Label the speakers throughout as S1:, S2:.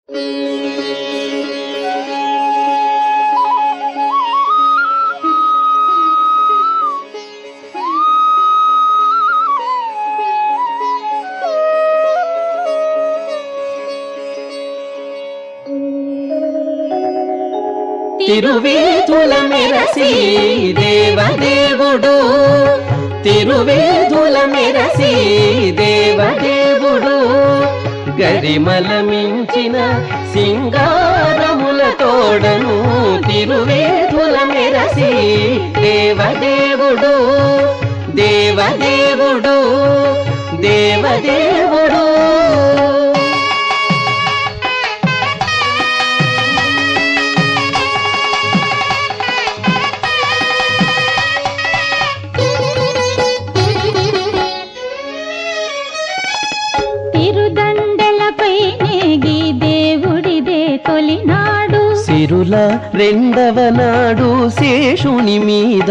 S1: తిరువేదుల మెరసి దేవదేవుడు తిరువేదుల మెరసి దేవదేవుడు గరిమల మించిన సింగారముల తోడను తిరువేదుల మెరసి దేవదేవుడు దేవదేవుడు దేవదేవుడు
S2: తిరుదండలపై నేగి దేవుడిదే తొలినాడు
S1: సిరుల రెండవ నాడు శేషుని మీద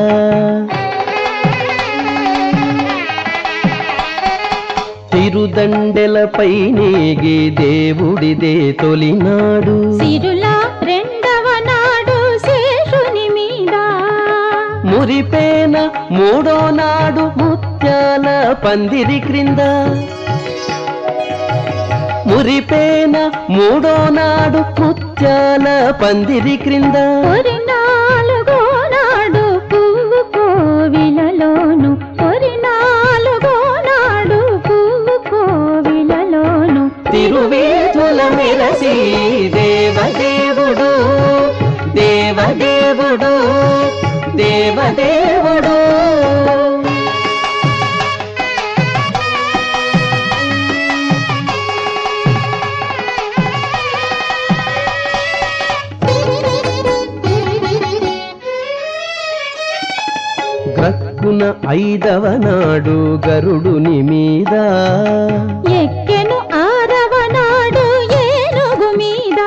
S1: తిరుదండెలపై నేగి దేవుడిదే తొలినాడు
S2: సిరుల రెండవ నాడు శేషుని మీద
S1: మురిపేన మూడో నాడు ముత్యాల పందిరి క్రింద మురిపేన మూడో నాడు ముత్యాల పందిరి క్రింద
S2: పొరి నాలుగో నాడు పువ్వు కోవిలలోను పొరి నాలుగో నాడు పువ్వు కోవిలలోను
S1: తిరువేదుల మెరసి దేవదేవుడు దేవదేవుడు దేవదేవుడు గ్రక్కున ఐదవ నాడు గరుడుని మీద
S2: ఎక్కెను ఆరవ నాడు ఏనుగు మీద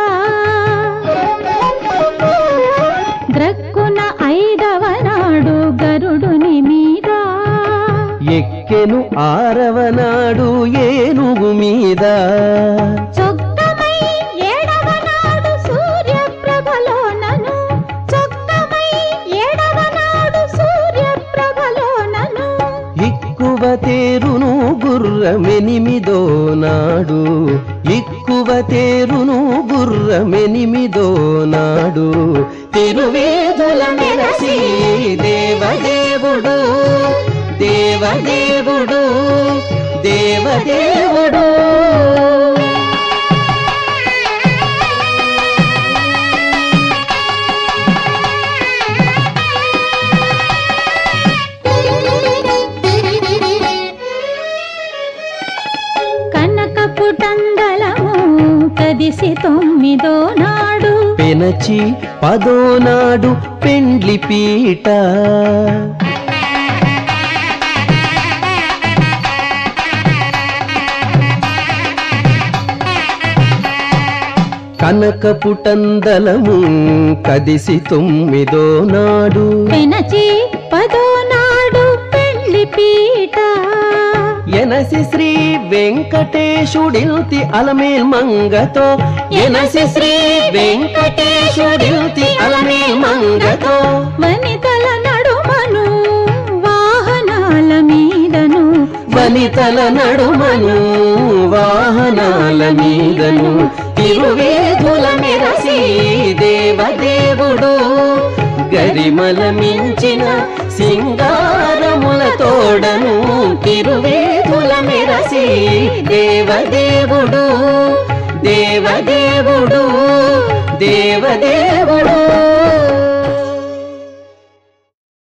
S2: గ్రక్కున ఐదవ నాడు గరుడుని మీద
S1: ఎక్కెను ఆరవ నాడు ఏనుగు మీద
S2: చొక్కమై ఏడవ నాడు సూర్యప్రభలోనను చొక్కమై ఏడవ నాడు సూర్యప్రభలోనను
S1: ఎక్కువ తేరును గుర్రమెనిమిదో నాడు ఎక్కువ తేరును గుర్రమెనిమిదో నాడు తిరువేదుల మెరసి దేవదేవుడు దేవదేవుడు దేవదేవుడు
S2: కనకపుటండలము కదిసి తొమ్మిదో నాడు
S1: పెనచి పదో నాడు పెండ్లి పీట కనకపుటందలము కదిసి తొమ్మిదో నాడు
S2: పెనచి పదో నాడు పెళ్లి పీట
S1: ఎనసి శ్రీ వెంకటేశుడిల్తి అలమేల్ మంగతో ఎనసి శ్రీ వెంకటేశుడిల్తి అలమేల్ మంగతో
S2: వనితల నడుమను వాహనాల మీదను
S1: వనితల నడుమను వాహనాల మీదను తిరువేదుల మెరసి దేవదేవుడు గరిమల మించిన సింగారముల తోడను తిరువేదుల మెరసి దేవదేవుడు దేవదేవుడు దేవదేవుడు